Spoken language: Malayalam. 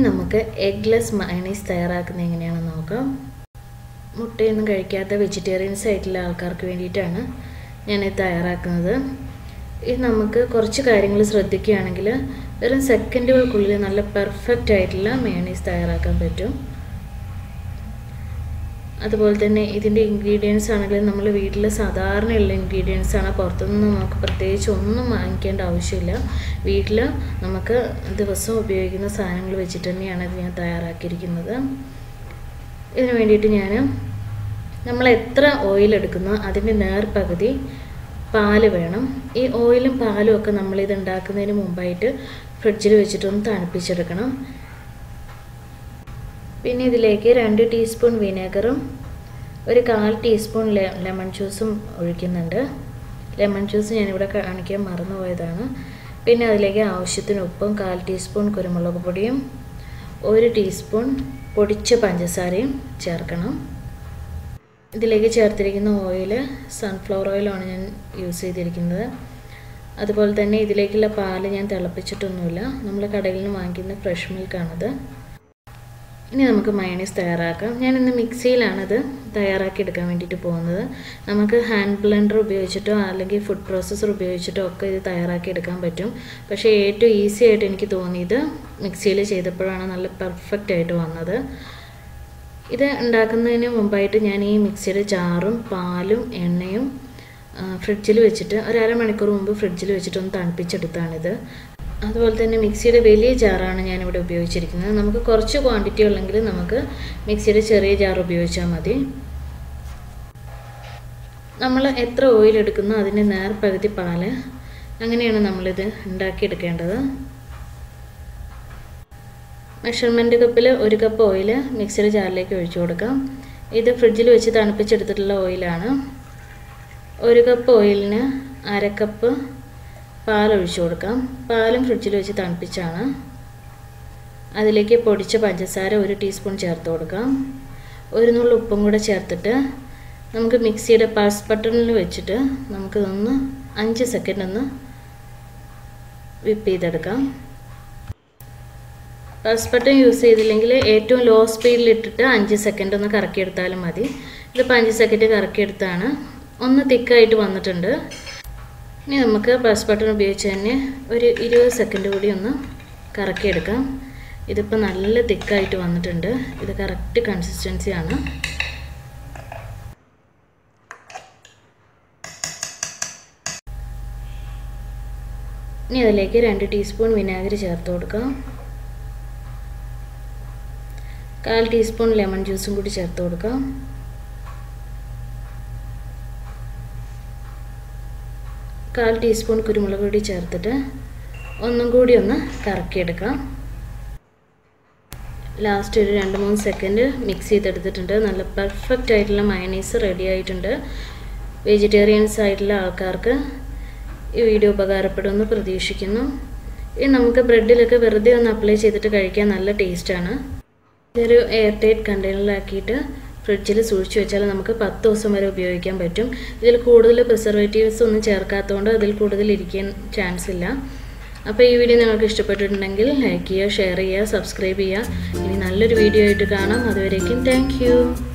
നമുക്ക് എഗ്ലെസ് മയണീസ് തയ്യാറാക്കുന്നത് എങ്ങനെയാണെന്ന് നോക്കാം മുട്ടയൊന്നും കഴിക്കാത്ത വെജിറ്റേറിയൻസ് ആയിട്ടുള്ള ആൾക്കാർക്ക് വേണ്ടിയിട്ടാണ് ഞാനിത് തയ്യാറാക്കുന്നത് ഇത് നമുക്ക് കുറച്ച് കാര്യങ്ങൾ ശ്രദ്ധിക്കുകയാണെങ്കിൽ വെറും സെക്കൻഡുകൾക്കുള്ളിൽ നല്ല പെർഫെക്റ്റ് ആയിട്ടുള്ള മയണീസ് തയ്യാറാക്കാൻ പറ്റും അതുപോലെ തന്നെ ഇതിൻ്റെ ഇൻഗ്രീഡിയൻസ് ആണെങ്കിൽ നമ്മൾ വീട്ടിൽ സാധാരണയുള്ള ഇൻഗ്രീഡിയൻസ് ആണ് പുറത്തുനിന്ന് നമുക്ക് പ്രത്യേകിച്ച് ഒന്നും വാങ്ങിക്കേണ്ട ആവശ്യമില്ല വീട്ടിൽ നമുക്ക് ദിവസവും ഉപയോഗിക്കുന്ന സാധനങ്ങൾ വെച്ചിട്ട് തന്നെയാണ് ഇത് ഞാൻ തയ്യാറാക്കിയിരിക്കുന്നത് ഇതിന് വേണ്ടിയിട്ട് ഞാൻ നമ്മൾ എത്ര ഓയിൽ എടുക്കുന്നോ അതിൻ്റെ നേർപകുതി പാല് വേണം ഈ ഓയിലും പാലും ഒക്കെ നമ്മളിത് ഉണ്ടാക്കുന്നതിന് മുമ്പായിട്ട് ഫ്രിഡ്ജിൽ വെച്ചിട്ടൊന്ന് തണുപ്പിച്ചെടുക്കണം പിന്നെ ഇതിലേക്ക് രണ്ട് ടീസ്പൂൺ വിനെഗറും ഒരു കാൽ ടീസ്പൂൺ ലെമൺ ജ്യൂസും ഒഴിക്കുന്നുണ്ട് ലെമൺ ജ്യൂസ് ഞാനിവിടെ കാണിക്കാൻ മറന്നുപോയതാണ് പിന്നെ അതിലേക്ക് ആവശ്യത്തിന് ഉപ്പും കാൽ ടീസ്പൂൺ കുരുമുളക് പൊടിയും ഒരു ടീസ്പൂൺ പൊടിച്ച പഞ്ചസാരയും ചേർക്കണം ഇതിലേക്ക് ചേർത്തിരിക്കുന്ന ഓയിൽ സൺഫ്ലവർ ഓയിലാണ് ഞാൻ യൂസ് ചെയ്തിരിക്കുന്നത് അതുപോലെ തന്നെ ഇതിലേക്കുള്ള പാല് ഞാൻ തിളപ്പിച്ചിട്ടൊന്നുമില്ല നമ്മൾ കടയിൽ നിന്ന് വാങ്ങിക്കുന്ന ഫ്രഷ് മിൽക്കാണത് ഇനി നമുക്ക് മയണീസ് തയ്യാറാക്കാം ഞാനിന്ന് മിക്സിയിലാണത് തയ്യാറാക്കി എടുക്കാൻ വേണ്ടിയിട്ട് പോകുന്നത് നമുക്ക് ഹാൻഡ് ബ്ലെൻഡർ ഉപയോഗിച്ചിട്ടോ അല്ലെങ്കിൽ ഫുഡ് പ്രോസസ്സർ ഉപയോഗിച്ചിട്ടോ ഒക്കെ ഇത് തയ്യാറാക്കി എടുക്കാൻ പറ്റും പക്ഷേ ഏറ്റവും ഈസി ആയിട്ട് എനിക്ക് തോന്നിയത് മിക്സിയിൽ ചെയ്തപ്പോഴാണ് നല്ല പെർഫെക്റ്റ് ആയിട്ട് വന്നത് ഇത് ഉണ്ടാക്കുന്നതിന് മുമ്പായിട്ട് ഞാൻ ഈ മിക്സിയുടെ ജാറും പാലും എണ്ണയും ഫ്രിഡ്ജിൽ വെച്ചിട്ട് ഒരു അരമണിക്കൂർ മുമ്പ് ഫ്രിഡ്ജിൽ വെച്ചിട്ട് ഒന്ന് തണുപ്പിച്ചെടുത്താണിത് അതുപോലെ തന്നെ മിക്സിയുടെ വലിയ ജാറാണ് ഞാനിവിടെ ഉപയോഗിച്ചിരിക്കുന്നത് നമുക്ക് കുറച്ച് ക്വാണ്ടിറ്റി ഉള്ളെങ്കിൽ നമുക്ക് മിക്സിയുടെ ചെറിയ ജാർ ഉപയോഗിച്ചാൽ മതി നമ്മൾ എത്ര ഓയിൽ എടുക്കുന്നോ അതിൻ്റെ നേർ പകുതി പാല് അങ്ങനെയാണ് നമ്മളിത് ഉണ്ടാക്കിയെടുക്കേണ്ടത് മെഷർമെൻറ്റ് കപ്പിൽ ഒരു കപ്പ് ഓയിൽ മിക്സിയുടെ ജാറിലേക്ക് ഒഴിച്ചു കൊടുക്കാം ഇത് ഫ്രിഡ്ജിൽ വെച്ച് തണുപ്പിച്ചെടുത്തിട്ടുള്ള ഓയിലാണ് ഒരു കപ്പ് ഓയിലിന് അര കപ്പ് പാൽ ഒഴിച്ചു കൊടുക്കാം പാലും ഫ്രിഡ്ജിൽ വെച്ച് തണുപ്പിച്ചാണ് അതിലേക്ക് പൊടിച്ച പഞ്ചസാര ഒരു ടീസ്പൂൺ ചേർത്ത് കൊടുക്കാം ഒരു നുള്ളു ഉപ്പും കൂടെ ചേർത്തിട്ട് നമുക്ക് മിക്സിയുടെ പൾസ് ബട്ടണിൽ വെച്ചിട്ട് നമുക്കിതൊന്ന് അഞ്ച് സെക്കൻഡ് ഒന്ന് വിപ്പ് ചെയ്തെടുക്കാം പൾസ് ബട്ടൺ യൂസ് ചെയ്തില്ലെങ്കിൽ ഏറ്റവും ലോ സ്പീഡിൽ ഇട്ടിട്ട് അഞ്ച് സെക്കൻഡ് ഒന്ന് കറക്കിയെടുത്താലും മതി ഇതിപ്പോൾ അഞ്ച് സെക്കൻഡ് കറക്കിയെടുത്താണ് ഒന്ന് തിക്കായിട്ട് വന്നിട്ടുണ്ട് ഇനി നമുക്ക് പൾസ് ബട്ടൺ ഉപയോഗിച്ച് തന്നെ ഒരു ഇരുപത് സെക്കൻഡ് കൂടി ഒന്ന് കറക്കിയെടുക്കാം ഇതിപ്പോൾ നല്ല തിക്കായിട്ട് വന്നിട്ടുണ്ട് ഇത് കറക്റ്റ് കൺസിസ്റ്റൻസിയാണ് ഇനി അതിലേക്ക് രണ്ട് ടീസ്പൂൺ വിനാഗിരി ചേർത്ത് കൊടുക്കാം കാൽ ടീസ്പൂൺ ലെമൺ ജ്യൂസും കൂടി ചേർത്ത് കൊടുക്കാം കാൽ ടീസ്പൂൺ കുരുമുളക് പൊടി ചേർത്തിട്ട് ഒന്നും കൂടി ഒന്ന് കറക്കിയെടുക്കാം ലാസ്റ്റ് ഒരു രണ്ട് മൂന്ന് സെക്കൻഡ് മിക്സ് ചെയ്തെടുത്തിട്ടുണ്ട് നല്ല പെർഫെക്റ്റ് ആയിട്ടുള്ള മയണീസ് റെഡി ആയിട്ടുണ്ട് വെജിറ്റേറിയൻസ് ആയിട്ടുള്ള ആൾക്കാർക്ക് ഈ വീഡിയോ ഉപകാരപ്പെടുമെന്ന് പ്രതീക്ഷിക്കുന്നു ഇനി നമുക്ക് ബ്രെഡിലൊക്കെ വെറുതെ ഒന്ന് അപ്ലൈ ചെയ്തിട്ട് കഴിക്കാൻ നല്ല ടേസ്റ്റാണ് ഇതൊരു എയർ ടൈറ്റ് കണ്ടെയ്നറിലാക്കിയിട്ട് ഫ്രിഡ്ജിൽ സൂക്ഷിച്ച് വെച്ചാൽ നമുക്ക് പത്ത് ദിവസം വരെ ഉപയോഗിക്കാൻ പറ്റും ഇതിൽ കൂടുതൽ പ്രിസർവേറ്റീവ്സ് ഒന്നും ചേർക്കാത്തതുകൊണ്ട് അതിൽ കൂടുതൽ ഇരിക്കാൻ ചാൻസ് ഇല്ല അപ്പോൾ ഈ വീഡിയോ നിങ്ങൾക്ക് ഇഷ്ടപ്പെട്ടിട്ടുണ്ടെങ്കിൽ ലൈക്ക് ചെയ്യുക ഷെയർ ചെയ്യുക സബ്സ്ക്രൈബ് ചെയ്യുക ഇനി നല്ലൊരു വീഡിയോ ആയിട്ട് കാണാം അതുവരേക്കും താങ്ക്